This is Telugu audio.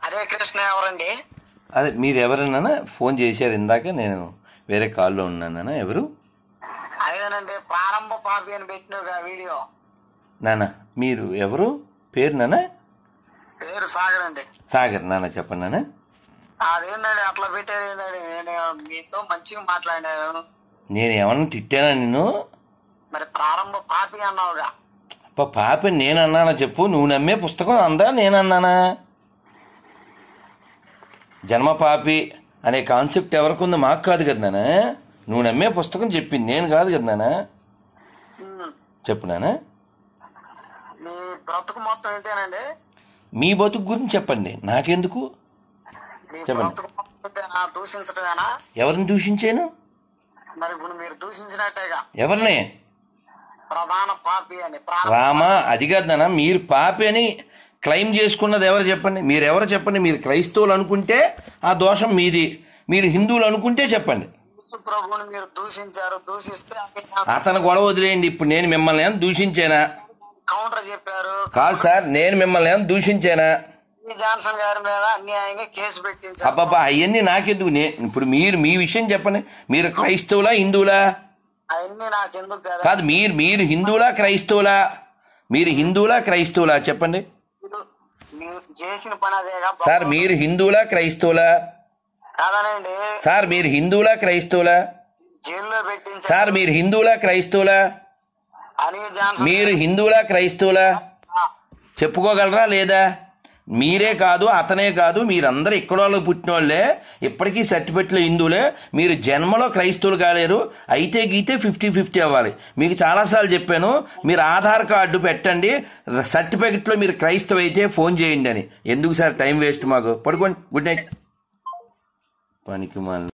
హరే కృష్ణ ఎవరండి అదే మీరు ఎవరన్నా ఫోన్ చేశారు ఇందాక నేను వేరే కాల్లో ఉన్నానా ఎవరు అదేనండి ప్రారంభ పాపి అని పెట్టిన వీడియో నాన్న మీరు ఎవరు పేరు నాన్న పేరు సాగర్ అండి సాగర్ నాన్న చెప్పండి నాన్న అదేందండి అట్లా పెట్టారు ఏందండి నేను మీతో మంచిగా మాట్లాడాను నేను ఏమన్నా తిట్టానా నిన్ను మరి ప్రారంభ పాపి అన్నావుగా అప్ప పాప నేను అన్నానా చెప్పు నువ్వు నమ్మే పుస్తకం అందా నేను అన్నానా జన్మ పాపి అనే కాన్సెప్ట్ ఎవరికి ఉందో మాకు కాదు కదా నాన్న నువ్వు నమ్మే పుస్తకం చెప్పింది నేను కాదు కదా నాన్న ఉమ్. చెప్పు నాన్న మీ బ్రతుకు మొత్తం ఇంతేనండి మీ బతుకు గురించి చెప్పండి నాకెందుకు మీ చెప్పండి. బ్రతుకు మొత్తం ఇంతేనా దూషించడమేనా ఎవరిని దూషించాను మరి ఇప్పుడు మీరు దూషించినట్టేగా ఎవరిని ప్రధాన పాపి అని ప్రారంభ రామా అది కాదు నాన్న మీరు పాపి అని క్లెయిమ్ చేసుకున్నది ఎవరు చెప్పండి మీరు ఎవరు చెప్పండి మీరు క్రైస్తవులు అనుకుంటే ఆ దోషం మీది మీరు హిందువులు అనుకుంటే చెప్పండి యేసు ప్రభువుని మీరు దూషించారు దూషిస్తే అతను గొడవ వదిలేయండి ఇప్పుడు నేను మిమ్మల్ని ఏమైనా దూషించానా కౌంటర్ చెప్పారు కాదు సార్ నేను మిమ్మల్ని ఏమైనా దూషించానా ఈ జాన్సన్ గారి మీద అన్యాయంగా కేసు పెట్టించారు అబ్బాబా అవన్నీ నాకెందుకు నే ఇప్పుడు మీరు మీ విషయం చెప్పండి మీరు క్రైస్తవులా హిందువులా అవన్నీ నాకెందుకు కదా కాదు మీరు మీరు హిందువులా క్రైస్తవులా మీరు హిందువులా క్రైస్తవులా చెప్పండి మీరు- మీరు చేసిన పని అదేగా సార్ మీరు హిందువులా క్రైస్తవులా కాదనండి సార్ మీరు హిందువులా క్రైస్తవులా జైల్లో పెట్టించారు సార్ మీరు హిందువులా క్రైస్తవులా అని జాన్సన్ మీరు హిందువులా క్రైస్తవులా చెప్పుకోగలరా లేదా మీరే కాదు అతనే కాదు మీరందరూ ఇక్కడ వాళ్ళు పుట్టిన వాళ్ళే ఇప్పటికీ సర్టిఫికెట్లో హిందువులే మీరు జన్మలో క్రైస్తవులు కాలేరు అయితే గీతే ఫిఫ్టీ ఫిఫ్టీ అవ్వాలి మీకు చాలాసార్లు చెప్పాను మీరు ఆధార్ కార్డు పెట్టండి సర్టిఫికెట్లో మీరు క్రైస్తవ అయితే ఫోన్ చేయండి అని ఎందుకు సార్ టైం వేస్ట్ మాకు పడుకోండి గుడ్ నైట్ పనికి